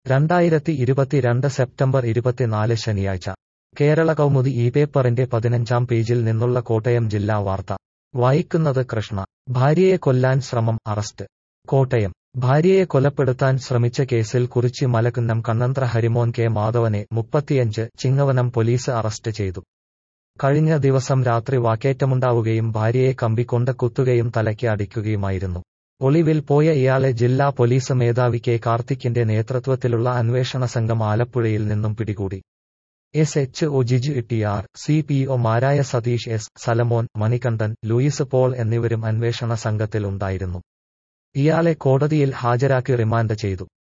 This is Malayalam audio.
രണ്ടായിരത്തി ഇരുപത്തിരണ്ട് സെപ്റ്റംബർ ഇരുപത്തിനാല് ശനിയാഴ്ച കേരള കൗമുദി ഈ പേപ്പറിന്റെ പതിനഞ്ചാം പേജിൽ നിന്നുള്ള കോട്ടയം ജില്ലാ വാർത്ത വായിക്കുന്നത് കൃഷ്ണ ഭാര്യയെ കൊല്ലാൻ ശ്രമം അറസ്റ്റ് കോട്ടയം ഭാര്യയെ കൊലപ്പെടുത്താൻ ശ്രമിച്ച കേസിൽ കുറിച്ചി മലക്കുന്നം കണ്ണന്ത്ര ഹരിമോൻ കെ മാധവനെ മുപ്പത്തിയഞ്ച് ചിങ്ങവനം പോലീസ് അറസ്റ്റ് ചെയ്തു കഴിഞ്ഞ ദിവസം രാത്രി വാക്കേറ്റമുണ്ടാവുകയും ഭാര്യയെ കമ്പിക്കൊണ്ട് കുത്തുകയും തലയ്ക്ക് അടിക്കുകയുമായിരുന്നു ഒളിവിൽ പോയ ഇയാളെ ജില്ലാ പോലീസ് മേധാവി കെ കാർത്തിക്കിന്റെ നേതൃത്വത്തിലുള്ള അന്വേഷണ സംഘം ആലപ്പുഴയിൽ നിന്നും പിടികൂടി S H O Jiju T R C P ഒമാരായ സതീഷ് എസ് സലമോൻ മണികണ്ഠൻ ലൂയിസ് പോൾ എന്നിവരും അന്വേഷണ സംഘത്തിൽ ഉണ്ടായിരുന്നു ഇയാളെ കോടതിയിൽ ഹാജരാക്കി റിമാൻഡ് ചെയ്തു